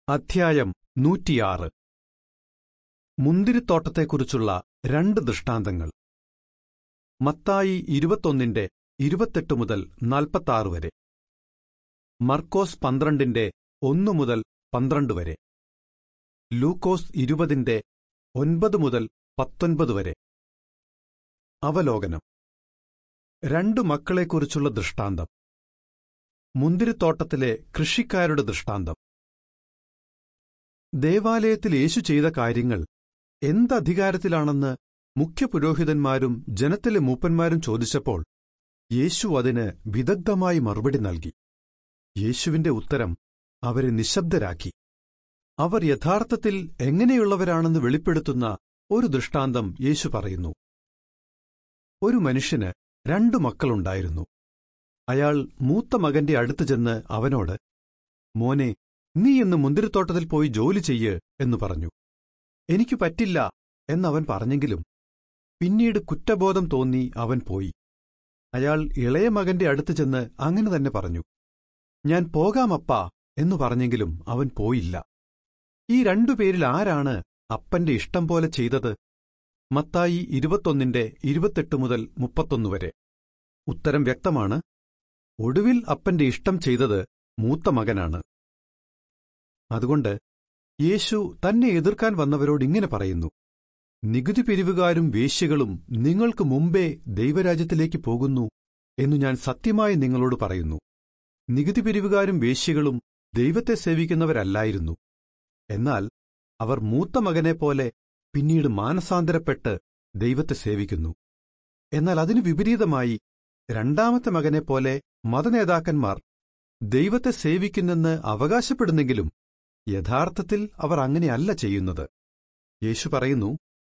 അധ്യായം നൂറ്റിയാറ് മുന്തിരിത്തോട്ടത്തെക്കുറിച്ചുള്ള രണ്ട് ദൃഷ്ടാന്തങ്ങൾ മത്തായി ഇരുപത്തൊന്നിന്റെ ഇരുപത്തെട്ട് മുതൽ നാൽപ്പത്താറ് വരെ മർക്കോസ് പന്ത്രണ്ടിന്റെ ഒന്നു മുതൽ പന്ത്രണ്ട് വരെ ലൂക്കോസ് ഇരുപതിന്റെ ഒൻപത് മുതൽ പത്തൊൻപത് വരെ അവലോകനം രണ്ടു മക്കളെക്കുറിച്ചുള്ള ദൃഷ്ടാന്തം മുന്തിരിത്തോട്ടത്തിലെ കൃഷിക്കാരുടെ ദൃഷ്ടാന്തം ദേവാലയത്തിൽ യേശു ചെയ്ത കാര്യങ്ങൾ എന്തധികാരത്തിലാണെന്ന് മുഖ്യപുരോഹിതന്മാരും ജനത്തിലെ മൂപ്പന്മാരും ചോദിച്ചപ്പോൾ യേശു അതിന് വിദഗ്ധമായി മറുപടി നൽകി യേശുവിന്റെ ഉത്തരം അവരെ നിശബ്ദരാക്കി അവർ യഥാർത്ഥത്തിൽ എങ്ങനെയുള്ളവരാണെന്ന് വെളിപ്പെടുത്തുന്ന ഒരു ദൃഷ്ടാന്തം യേശു പറയുന്നു ഒരു മനുഷ്യന് രണ്ടു മക്കളുണ്ടായിരുന്നു അയാൾ മൂത്ത മകന്റെ അടുത്ത് ചെന്ന് അവനോട് മോനെ നീ ഇന്ന് മുന്തിരിത്തോട്ടത്തിൽ പോയി ജോലി ചെയ്യ് എന്നു പറഞ്ഞു എനിക്ക് പറ്റില്ല എന്നവൻ പറഞ്ഞെങ്കിലും പിന്നീട് കുറ്റബോധം തോന്നി അവൻ പോയി അയാൾ ഇളയ മകന്റെ അടുത്ത് ചെന്ന് അങ്ങനെ തന്നെ പറഞ്ഞു ഞാൻ പോകാമപ്പാ എന്നു പറഞ്ഞെങ്കിലും അവൻ പോയില്ല ഈ രണ്ടുപേരിൽ ആരാണ് അപ്പന്റെ ഇഷ്ടം പോലെ ചെയ്തത് മത്തായി ഇരുപത്തൊന്നിന്റെ ഇരുപത്തെട്ട് മുതൽ മുപ്പത്തൊന്ന് വരെ ഉത്തരം വ്യക്തമാണ് ഒടുവിൽ അപ്പന്റെ ഇഷ്ടം ചെയ്തത് മൂത്ത മകനാണ് അതുകൊണ്ട് യേശു തന്നെ എതിർക്കാൻ വന്നവരോട് ഇങ്ങനെ പറയുന്നു നികുതി പിരിവുകാരും വേശ്യകളും നിങ്ങൾക്ക് മുമ്പേ ദൈവരാജ്യത്തിലേക്ക് പോകുന്നു എന്നു ഞാൻ സത്യമായി നിങ്ങളോട് പറയുന്നു നികുതി പിരിവുകാരും വേശ്യകളും ദൈവത്തെ സേവിക്കുന്നവരല്ലായിരുന്നു എന്നാൽ അവർ മൂത്ത മകനെപ്പോലെ പിന്നീട് മാനസാന്തരപ്പെട്ട് ദൈവത്തെ സേവിക്കുന്നു എന്നാൽ അതിനു വിപരീതമായി രണ്ടാമത്തെ മകനെപ്പോലെ മതനേതാക്കന്മാർ ദൈവത്തെ സേവിക്കുന്നെന്ന് അവകാശപ്പെടുന്നെങ്കിലും യഥാർത്ഥത്തിൽ അവർ അങ്ങനെയല്ല ചെയ്യുന്നത് യേശു പറയുന്നു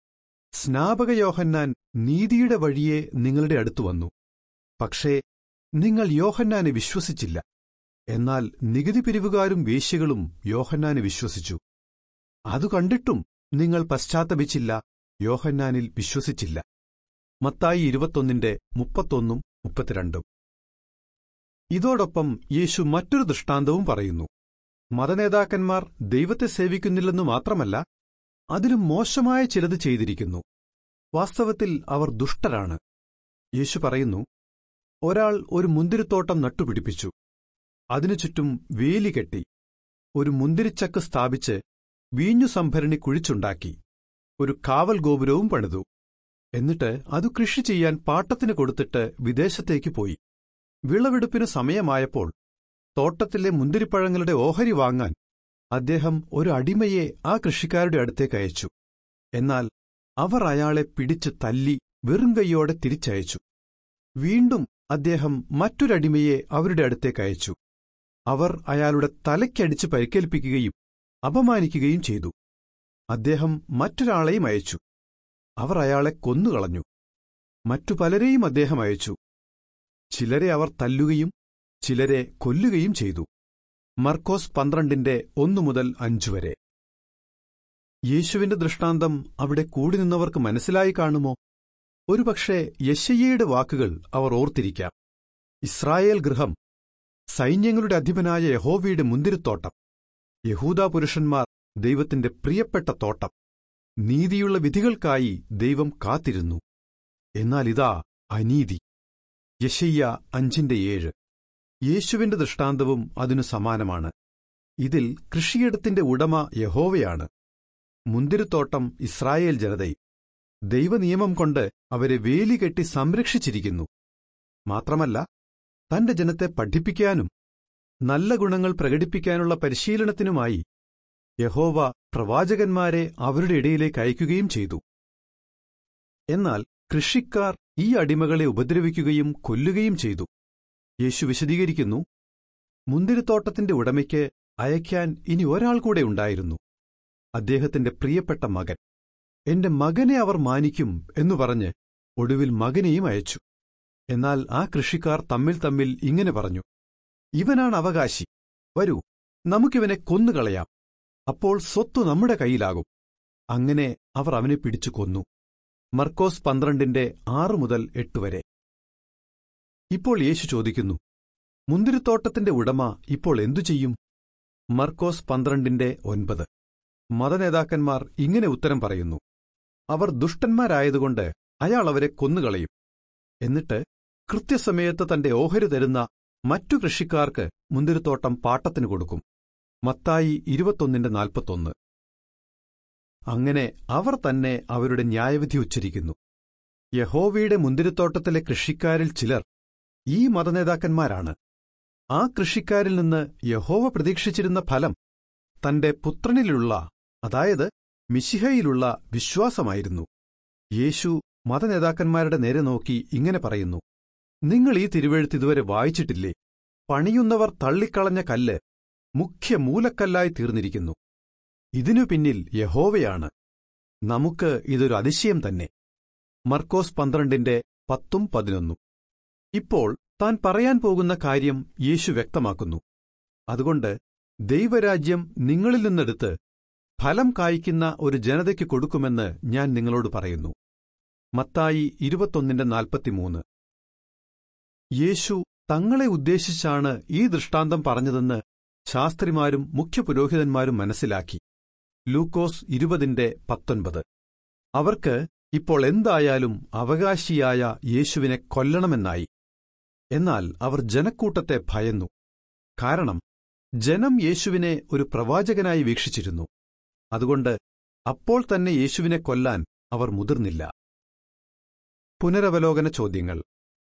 സ്നാപക യോഹന്നാൻ നീതിയുടെ വഴിയെ നിങ്ങളുടെ അടുത്തു വന്നു പക്ഷേ നിങ്ങൾ യോഹന്നാനെ വിശ്വസിച്ചില്ല എന്നാൽ നികുതി പിരിവുകാരും വേശ്യകളും യോഹന്നാനെ വിശ്വസിച്ചു അതു കണ്ടിട്ടും നിങ്ങൾ പശ്ചാത്തപിച്ചില്ല യോഹന്നാനിൽ വിശ്വസിച്ചില്ല മത്തായി ഇരുപത്തൊന്നിന്റെ മുപ്പത്തൊന്നും മുപ്പത്തിരണ്ടും ഇതോടൊപ്പം യേശു മറ്റൊരു ദൃഷ്ടാന്തവും പറയുന്നു മതനേതാക്കന്മാർ ദൈവത്തെ സേവിക്കുന്നില്ലെന്നു മാത്രമല്ല അതിലും മോശമായ ചിലത് ചെയ്തിരിക്കുന്നു വാസ്തവത്തിൽ അവർ ദുഷ്ടരാണ് യേശു പറയുന്നു ഒരാൾ ഒരു മുന്തിരിത്തോട്ടം നട്ടുപിടിപ്പിച്ചു അതിനു ചുറ്റും വേലി കെട്ടി ഒരു മുന്തിരിച്ചക്ക് സ്ഥാപിച്ച് വീഞ്ഞു സംഭരണി കുഴിച്ചുണ്ടാക്കി ഒരു കാവൽ ഗോപുരവും പണിതു എന്നിട്ട് അത് കൃഷി ചെയ്യാൻ പാട്ടത്തിന് കൊടുത്തിട്ട് വിദേശത്തേക്ക് പോയി വിളവെടുപ്പിനു സമയമായപ്പോൾ തോട്ടത്തിലെ മുന്തിരിപ്പഴങ്ങളുടെ ഓഹരി വാങ്ങാൻ അദ്ദേഹം ഒരു അടിമയെ ആ കൃഷിക്കാരുടെ അടുത്തേക്ക് അയച്ചു എന്നാൽ അവർ അയാളെ പിടിച്ച് തല്ലി വെറും കൈയോടെ തിരിച്ചയച്ചു വീണ്ടും അദ്ദേഹം മറ്റൊരടിമയെ അവരുടെ അടുത്തേക്ക് അയച്ചു അവർ അയാളുടെ തലയ്ക്കടിച്ച് പരിക്കേൽപ്പിക്കുകയും അപമാനിക്കുകയും ചെയ്തു അദ്ദേഹം മറ്റൊരാളെയും അയച്ചു അവർ അയാളെ കൊന്നുകളഞ്ഞു മറ്റു പലരെയും അദ്ദേഹം അയച്ചു ചിലരെ അവർ തല്ലുകയും ചിലരെ കൊല്ലുകയും ചെയ്തു മർക്കോസ് പന്ത്രണ്ടിന്റെ ഒന്നു മുതൽ അഞ്ചു വരെ യേശുവിന്റെ ദൃഷ്ടാന്തം അവിടെ കൂടി നിന്നവർക്ക് മനസ്സിലായി കാണുമോ ഒരുപക്ഷെ യശയ്യയുടെ വാക്കുകൾ അവർ ഓർത്തിരിക്കാം ഇസ്രായേൽ ഗൃഹം സൈന്യങ്ങളുടെ അധിപനായ യഹോവയുടെ മുന്തിരിത്തോട്ടം യഹൂദാ പുരുഷന്മാർ ദൈവത്തിന്റെ പ്രിയപ്പെട്ട തോട്ടം നീതിയുള്ള വിധികൾക്കായി ദൈവം കാത്തിരുന്നു എന്നാൽ ഇതാ അനീതി യശയ്യ അഞ്ചിന്റെ ഏഴ് യേശുവിന്റെ ദൃഷ്ടാന്തവും അതിനു സമാനമാണ് ഇതിൽ കൃഷിയിടത്തിന്റെ ഉടമ യഹോവയാണ് മുന്തിരിത്തോട്ടം ഇസ്രായേൽ ജനതയും ദൈവനിയമം കൊണ്ട് അവരെ വേലി കെട്ടി സംരക്ഷിച്ചിരിക്കുന്നു മാത്രമല്ല തന്റെ ജനത്തെ പഠിപ്പിക്കാനും നല്ല ഗുണങ്ങൾ പ്രകടിപ്പിക്കാനുള്ള പരിശീലനത്തിനുമായി യഹോവ പ്രവാചകന്മാരെ അവരുടെ ഇടയിലേക്ക് അയക്കുകയും ചെയ്തു എന്നാൽ കൃഷിക്കാർ ഈ അടിമകളെ ഉപദ്രവിക്കുകയും കൊല്ലുകയും ചെയ്തു യേശു വിശദീകരിക്കുന്നു മുന്തിരിത്തോട്ടത്തിന്റെ ഉടമയ്ക്ക് അയക്കാൻ ഇനി ഒരാൾ കൂടെ ഉണ്ടായിരുന്നു അദ്ദേഹത്തിന്റെ പ്രിയപ്പെട്ട മകൻ എന്റെ മകനെ അവർ മാനിക്കും എന്നു പറഞ്ഞ് ഒടുവിൽ മകനെയും അയച്ചു എന്നാൽ ആ കൃഷിക്കാർ തമ്മിൽ തമ്മിൽ ഇങ്ങനെ പറഞ്ഞു ഇവനാണ് അവകാശി വരൂ നമുക്കിവനെ കൊന്നുകളയാം അപ്പോൾ സ്വത്തു നമ്മുടെ കയ്യിലാകും അങ്ങനെ അവർ അവനെ പിടിച്ചു കൊന്നു മർക്കോസ് പന്ത്രണ്ടിന്റെ ആറു മുതൽ എട്ട് വരെ ഇപ്പോൾ യേശു ചോദിക്കുന്നു മുന്തിരിത്തോട്ടത്തിന്റെ ഉടമ ഇപ്പോൾ എന്തു ചെയ്യും മർക്കോസ് പന്ത്രണ്ടിന്റെ ഒൻപത് മതനേതാക്കന്മാർ ഇങ്ങനെ ഉത്തരം പറയുന്നു അവർ ദുഷ്ടന്മാരായതുകൊണ്ട് അയാൾ അവരെ കൊന്നുകളയും എന്നിട്ട് കൃത്യസമയത്ത് തന്റെ ഓഹരി തരുന്ന മറ്റു കൃഷിക്കാർക്ക് മുന്തിരിത്തോട്ടം പാട്ടത്തിന് കൊടുക്കും മത്തായി ഇരുപത്തൊന്നിന്റെ നാൽപ്പത്തൊന്ന് അങ്ങനെ അവർ തന്നെ അവരുടെ ന്യായവിധി ഉച്ചരിക്കുന്നു യഹോവയുടെ മുന്തിരിത്തോട്ടത്തിലെ കൃഷിക്കാരിൽ ചിലർ ഈ മതനേതാക്കന്മാരാണ് ആ കൃഷിക്കാരിൽ നിന്ന് യഹോവ പ്രതീക്ഷിച്ചിരുന്ന ഫലം തന്റെ പുത്രനിലുള്ള അതായത് മിശിഹയിലുള്ള വിശ്വാസമായിരുന്നു യേശു മതനേതാക്കന്മാരുടെ നേരെ നോക്കി ഇങ്ങനെ പറയുന്നു നിങ്ങൾ ഈ തിരുവെഴുത്ത് ഇതുവരെ വായിച്ചിട്ടില്ലേ പണിയുന്നവർ തള്ളിക്കളഞ്ഞ കല്ല് മുഖ്യ മൂലക്കല്ലായി തീർന്നിരിക്കുന്നു ഇതിനു പിന്നിൽ യഹോവയാണ് നമുക്ക് ഇതൊരു അതിശയം തന്നെ മർക്കോസ് പന്ത്രണ്ടിന്റെ പത്തും പതിനൊന്നും ഇപ്പോൾ താൻ പറയാൻ പോകുന്ന കാര്യം യേശു വ്യക്തമാക്കുന്നു അതുകൊണ്ട് ദൈവരാജ്യം നിങ്ങളിൽ നിന്നെടുത്ത് ഫലം കായ്ക്കുന്ന ഒരു ജനതയ്ക്ക് കൊടുക്കുമെന്ന് ഞാൻ നിങ്ങളോട് പറയുന്നു മത്തായി ഇരുപത്തൊന്നിന്റെ നാൽപ്പത്തിമൂന്ന് യേശു തങ്ങളെ ഉദ്ദേശിച്ചാണ് ഈ ദൃഷ്ടാന്തം പറഞ്ഞതെന്ന് ശാസ്ത്രിമാരും മുഖ്യപുരോഹിതന്മാരും മനസ്സിലാക്കി ലൂക്കോസ് ഇരുപതിന്റെ പത്തൊൻപത് അവർക്ക് ഇപ്പോൾ എന്തായാലും അവകാശിയായ യേശുവിനെ കൊല്ലണമെന്നായി എന്നാൽ അവർ ജനക്കൂട്ടത്തെ ഭയന്നു കാരണം ജനം യേശുവിനെ ഒരു പ്രവാചകനായി വീക്ഷിച്ചിരുന്നു അതുകൊണ്ട് അപ്പോൾ തന്നെ യേശുവിനെ കൊല്ലാൻ അവർ മുതിർന്നില്ല പുനരവലോകന ചോദ്യങ്ങൾ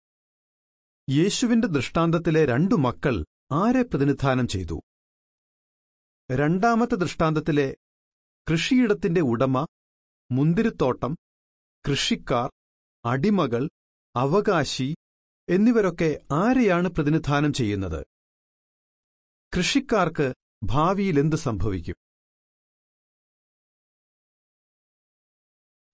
യേശുവിന്റെ ദൃഷ്ടാന്തത്തിലെ രണ്ടു മക്കൾ ആരെ പ്രതിനിധാനം ചെയ്തു രണ്ടാമത്തെ ദൃഷ്ടാന്തത്തിലെ കൃഷിയിടത്തിന്റെ ഉടമ മുന്തിരിത്തോട്ടം കൃഷിക്കാർ അടിമകൾ അവകാശി എന്നിവരൊക്കെ ആരെയാണ് പ്രതിനിധാനം ചെയ്യുന്നത് കൃഷിക്കാർക്ക് ഭാവിയിൽ എന്ത് സംഭവിക്കും